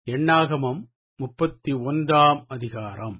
எண்ணாகமம் முப்பத்தி ஒன்றாம் அதிகாரம்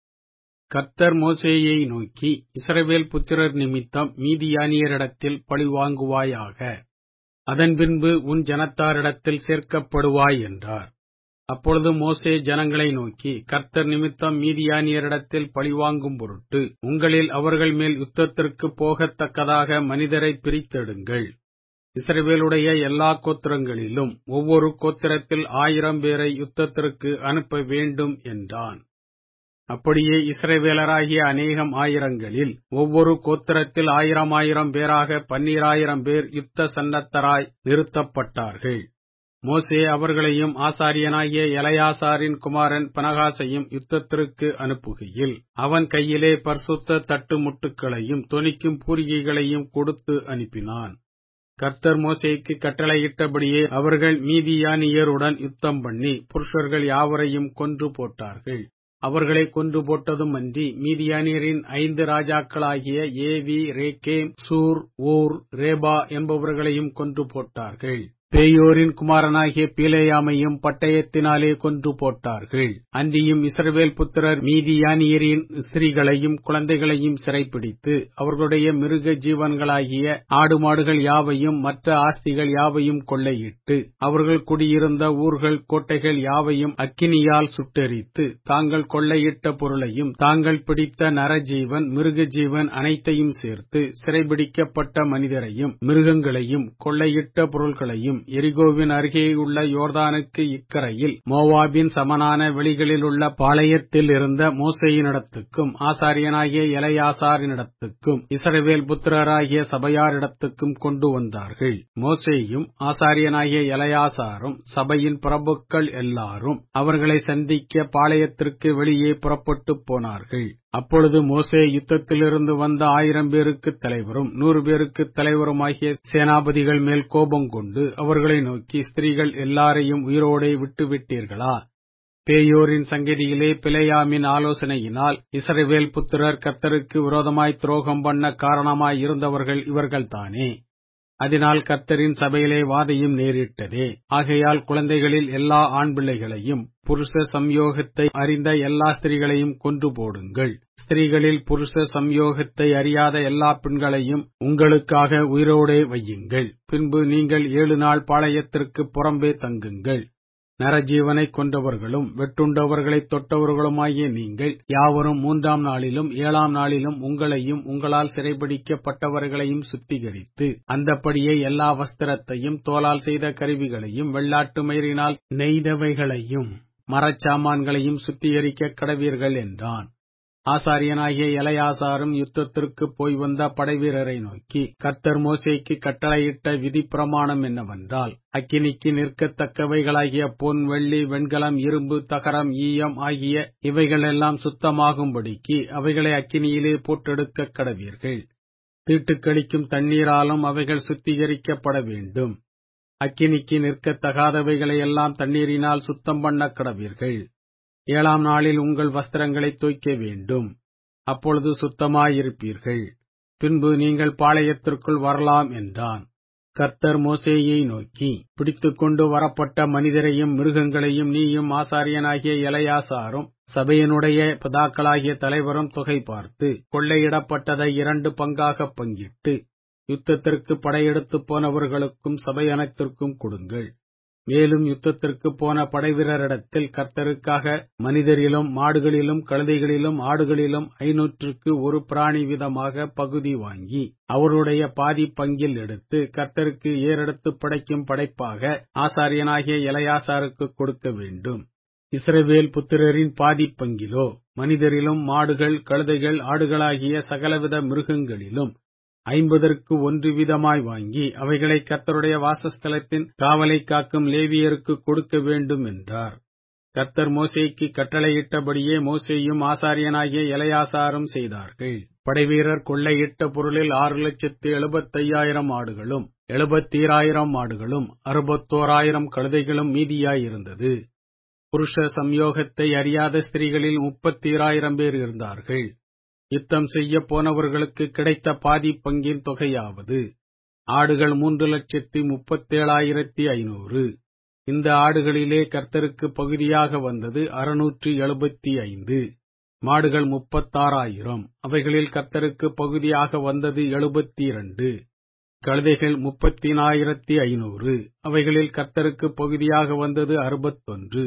கர்த்தர் மோசேயை நோக்கி இஸ்ரவேல் புத்திரர் நிமித்தம் மீதியானியரிடத்தில் பழிவாங்குவாயாக அதன்பின்பு உன் ஜனத்தாரிடத்தில் சேர்க்கப்படுவாய் என்றார் அப்பொழுது மோசே ஜனங்களை நோக்கி கர்த்தர் நிமித்தம் மீதியானியரிடத்தில் பழிவாங்கும் பொருட்டு உங்களில் அவர்கள் மேல் யுத்தத்திற்குப் போகத்தக்கதாக மனிதரைப் பிரித்தெடுங்கள் இஸ்ரவேலுடைய எல்லா கோத்திரங்களிலும் ஒவ்வொரு கோத்திரத்தில் ஆயிரம் பேரை யுத்தத்திற்கு அனுப்ப வேண்டும் என்றான் அப்படியே இஸ்ரவேலராகிய அநேகம் ஆயிரங்களில் ஒவ்வொரு கோத்திரத்தில் ஆயிரம் ஆயிரம் பேராக பன்னிராயிரம் பேர் யுத்த சன்னத்தராய் நிறுத்தப்பட்டார்கள் மோசே அவர்களையும் ஆசாரியனாகிய எலையாசாரின் குமாரன் பனகாசையும் யுத்தத்திற்கு அனுப்புகையில் அவன் கையிலே பரிசுத்த தட்டு முட்டுகளையும் தொனிக்கும் பூரிகைகளையும் கொடுத்து அனுப்பினான் கர்த்தர் மோசேக்கு கட்டளையிட்டபடியே அவர்கள் மீதியானியருடன் யுத்தம் பண்ணி புருஷர்கள் யாவரையும் கொன்று போட்டார்கள் அவர்களை கொன்று போட்டதும் அன்றி மீதியானியரின் ஐந்து ராஜாக்களாகிய ஏவி ரேகேம் சூர் ஊர் ரேபா என்பவர்களையும் கொன்று போட்டார்கள் பேயோரின் குமாரனாகிய பீலேயாமையும் பட்டயத்தினாலே கொன்று போட்டார்கள் அன்றியும் இஸ்ரவேல் புத்திரர் மீதியானியரின் ஸ்திரீகளையும் குழந்தைகளையும் சிறைப்பிடித்து அவர்களுடைய மிருக ஜீவன்களாகிய ஆடு மாடுகள் யாவையும் மற்ற ஆஸ்திகள் யாவையும் கொள்ளையிட்டு அவர்கள் குடியிருந்த ஊர்கள் கோட்டைகள் யாவையும் அக்கினியால் சுட்டெரித்து தாங்கள் கொள்ளையிட்ட பொருளையும் தாங்கள் பிடித்த நரஜீவன் மிருக ஜீவன் அனைத்தையும் சேர்த்து சிறைபிடிக்கப்பட்ட மனிதரையும் மிருகங்களையும் கொள்ளையிட்ட பொருள்களையும் எரிகோவின் அருகேயுள்ள யோர்தானுக்கு இக்கரையில் மோவாபின் சமனான வெளிகளிலுள்ள பாளையத்தில் இருந்த மோசையினிடத்துக்கும் ஆசாரியனாகிய இலையாசாரினிடத்துக்கும் இஸ்ரவேல் புத்திரராகிய சபையாரிடத்துக்கும் கொண்டு வந்தார்கள் மோசேயும் ஆசாரியனாகிய இலையாசாரும் சபையின் பிரபுக்கள் எல்லாரும் அவர்களை சந்திக்க பாளையத்திற்கு வெளியே புறப்பட்டு போனார்கள் அப்பொழுது மோசே யுத்தத்திலிருந்து வந்த ஆயிரம் பேருக்கு தலைவரும் நூறு பேருக்கு தலைவருமாகிய சேனாபதிகள் மேல் கோபம் கொண்டு அவர்களை நோக்கி ஸ்திரீகள் எல்லாரையும் உயிரோடே விட்டுவிட்டீர்களா பேயோரின் சங்கதியிலே பிழையாமின் ஆலோசனையினால் இஸ்ரவேல் புத்திரர் கர்த்தருக்கு விரோதமாய் துரோகம் பண்ண காரணமாய் இருந்தவர்கள் இவர்கள்தானே அதனால் கர்த்தரின் சபையிலே வாதையும் நேரிட்டதே ஆகையால் குழந்தைகளில் எல்லா ஆண் பிள்ளைகளையும் புருஷ சம்யோகத்தை அறிந்த எல்லா ஸ்திரீகளையும் கொன்று போடுங்கள் ஸ்திரீகளில் புருஷ சம்யோகத்தை அறியாத எல்லா பெண்களையும் உங்களுக்காக உயிரோடே வையுங்கள் பின்பு நீங்கள் ஏழு நாள் பாளையத்திற்கு புறம்பே தங்குங்கள் நரஜீவனை கொண்டவர்களும் வெட்டுண்டவர்களைத் தொட்டவர்களுமாகிய நீங்கள் யாவரும் மூன்றாம் நாளிலும் ஏழாம் நாளிலும் உங்களையும் உங்களால் சிறைபிடிக்கப்பட்டவர்களையும் சுத்திகரித்து அந்தப்படியே எல்லா வஸ்திரத்தையும் தோலால் செய்த கருவிகளையும் வெள்ளாட்டு மயிரினால் நெய்தவைகளையும் மரச்சாமான்களையும் சுத்திகரிக்க கடவீர்கள் என்றான் ஆசாரியனாகிய இலையாசாரும் யுத்தத்திற்கு போய் வந்த படைவீரரை நோக்கி கர்த்தர் மோசேக்கு கட்டளையிட்ட விதி பிரமாணம் என்னவென்றால் அக்கினிக்கு நிற்கத்தக்கவைகளாகிய பொன் வெள்ளி வெண்கலம் இரும்பு தகரம் ஈயம் ஆகிய இவைகளெல்லாம் சுத்தமாகும்படிக்கு அவைகளை அக்கினியிலே போட்டெடுக்க கடவீர்கள் தீட்டுக்களிக்கும் தண்ணீராலும் அவைகள் சுத்திகரிக்கப்பட வேண்டும் அக்கினிக்கு நிற்கத்தகாதவைகளையெல்லாம் தண்ணீரினால் சுத்தம் பண்ண கடவீர்கள் ஏழாம் நாளில் உங்கள் வஸ்திரங்களை தோய்க்க வேண்டும் அப்பொழுது சுத்தமாயிருப்பீர்கள் பின்பு நீங்கள் பாளையத்திற்குள் வரலாம் என்றான் கர்த்தர் மோசேயை நோக்கி பிடித்துக்கொண்டு வரப்பட்ட மனிதரையும் மிருகங்களையும் நீயும் ஆசாரியனாகிய இலையாசாரும் சபையினுடைய பிதாக்களாகிய தலைவரும் தொகை பார்த்து கொள்ளையிடப்பட்டதை இரண்டு பங்காக பங்கிட்டு யுத்தத்திற்கு படையெடுத்துப் போனவர்களுக்கும் சபை அனைத்திற்கும் கொடுங்கள் மேலும் யுத்தத்திற்கு போன படைவீரரிடத்தில் கர்த்தருக்காக மனிதரிலும் மாடுகளிலும் கழுதைகளிலும் ஆடுகளிலும் ஐநூற்றுக்கு ஒரு பிராணி விதமாக பகுதி வாங்கி அவருடைய பாதி பங்கில் எடுத்து கர்த்தருக்கு ஏறெடுத்து படைக்கும் படைப்பாக ஆசாரியனாகிய இலையாசாருக்கு கொடுக்க வேண்டும் இஸ்ரவேல் புத்திரரின் பாதி பங்கிலோ மனிதரிலும் மாடுகள் கழுதைகள் ஆடுகளாகிய சகலவித மிருகங்களிலும் ஐம்பதற்கு ஒன்று விதமாய் வாங்கி அவைகளை கர்த்தருடைய வாசஸ்தலத்தின் காவலை காக்கும் லேவியருக்கு கொடுக்க வேண்டும் என்றார் கர்த்தர் மோசேக்கு கட்டளையிட்டபடியே மோசேயும் ஆசாரியனாகிய இலையாசாரும் செய்தார்கள் படைவீரர் கொள்ளையிட்ட பொருளில் ஆறு லட்சத்து எழுபத்தையாயிரம் ஆடுகளும் எழுபத்தீராயிரம் ஆடுகளும் அறுபத்தோராயிரம் கழுதைகளும் மீதியாயிருந்தது புருஷ சம்யோகத்தை அறியாத ஸ்திரீகளில் முப்பத்தீராயிரம் பேர் இருந்தார்கள் யுத்தம் செய்ய போனவர்களுக்கு கிடைத்த பாதி பங்கின் தொகையாவது ஆடுகள் மூன்று லட்சத்தி முப்பத்தேழாயிரத்தி ஐநூறு இந்த ஆடுகளிலே கர்த்தருக்கு பகுதியாக வந்தது அறுநூற்று எழுபத்தி ஐந்து மாடுகள் முப்பத்தாறாயிரம் அவைகளில் கர்த்தருக்கு பகுதியாக வந்தது எழுபத்தி இரண்டு கழுதைகள் முப்பத்தினாயிரத்தி ஐநூறு அவைகளில் கர்த்தருக்கு பகுதியாக வந்தது அறுபத்தொன்று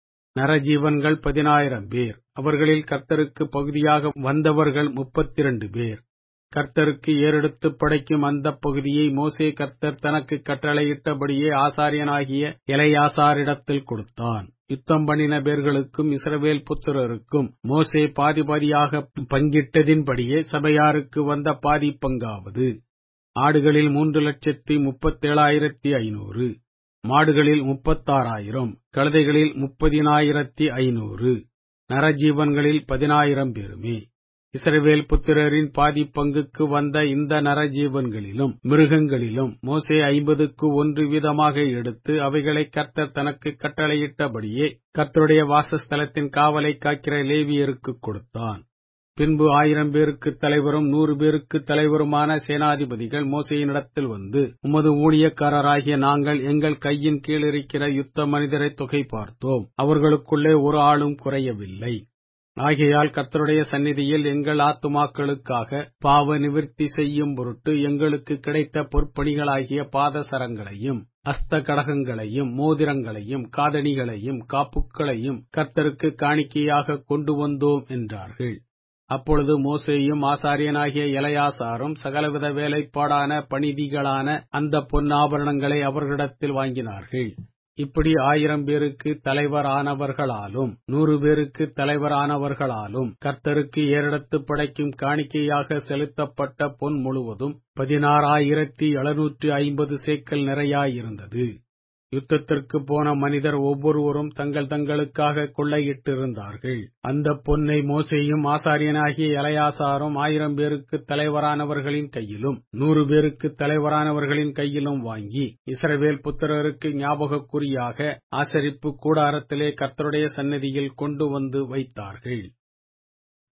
நரஜீவன்கள் பதினாயிரம் பேர் அவர்களில் கர்த்தருக்கு பகுதியாக வந்தவர்கள் முப்பத்திரண்டு பேர் கர்த்தருக்கு ஏறெடுத்து படைக்கும் அந்த பகுதியை மோசே கர்த்தர் தனக்கு கட்டளையிட்டபடியே ஆசாரியனாகிய இலையாசாரிடத்தில் கொடுத்தான் யுத்தம் பண்ணின பேர்களுக்கும் இஸ்ரவேல் புத்திரருக்கும் மோசே பாதி பாதியாக பங்கிட்டதின்படியே சபையாருக்கு வந்த பாதி பங்காவது ஆடுகளில் மூன்று லட்சத்தி முப்பத்தேழாயிரத்தி ஐநூறு மாடுகளில் முப்பத்தாறாயிரம் கழுதைகளில் முப்பதினாயிரத்தி ஐநூறு நரஜீவன்களில் பதினாயிரம் பேருமே இஸ்ரவேல் புத்திரரின் பாதி பங்குக்கு வந்த இந்த நரஜீவன்களிலும் மிருகங்களிலும் மோசே ஐம்பதுக்கு ஒன்று வீதமாக எடுத்து அவைகளை கர்த்தர் தனக்கு கட்டளையிட்டபடியே கர்த்தருடைய வாசஸ்தலத்தின் காவலை காக்கிற லேவியருக்கு கொடுத்தான் பின்பு ஆயிரம் பேருக்கு தலைவரும் நூறு பேருக்கு தலைவருமான சேனாதிபதிகள் மோசையினிடத்தில் வந்து உமது ஊழியக்காரராகிய நாங்கள் எங்கள் கையின் கீழ் இருக்கிற யுத்த மனிதரை தொகை பார்த்தோம் அவர்களுக்குள்ளே ஒரு ஆளும் குறையவில்லை ஆகையால் கர்த்தருடைய சந்நிதியில் எங்கள் ஆத்துமாக்களுக்காக பாவ நிவிர்த்தி செய்யும் பொருட்டு எங்களுக்கு கிடைத்த பொற்பணிகளாகிய பாதசரங்களையும் அஸ்த கடகங்களையும் மோதிரங்களையும் காதணிகளையும் காப்புக்களையும் கர்த்தருக்கு காணிக்கையாக கொண்டு வந்தோம் என்றார்கள் அப்பொழுது மோசேயும் ஆசாரியனாகிய இளையாசாரும் சகலவித வேலைப்பாடான பணிதிகளான அந்த பொன்னாபரணங்களை அவர்களிடத்தில் வாங்கினார்கள் இப்படி ஆயிரம் பேருக்கு தலைவரானவர்களாலும் நூறு பேருக்கு தலைவரானவர்களாலும் கர்த்தருக்கு ஏறெடுத்து படைக்கும் காணிக்கையாக செலுத்தப்பட்ட பொன் முழுவதும் பதினாறாயிரத்தி எழுநூற்று ஐம்பது சேக்கல் நிறையாயிருந்தது யுத்தத்திற்கு போன மனிதர் ஒவ்வொருவரும் தங்கள் தங்களுக்காக கொள்ளையிட்டிருந்தார்கள் அந்த பொன்னை மோசேயும் ஆசாரியனாகிய இளையாசாரும் ஆயிரம் பேருக்கு தலைவரானவர்களின் கையிலும் நூறு பேருக்கு தலைவரானவர்களின் கையிலும் வாங்கி இஸ்ரவேல் புத்திரருக்கு ஞாபகக்குறியாக ஆசரிப்பு கூடாரத்திலே கர்த்தருடைய சன்னதியில் கொண்டு வந்து வைத்தார்கள்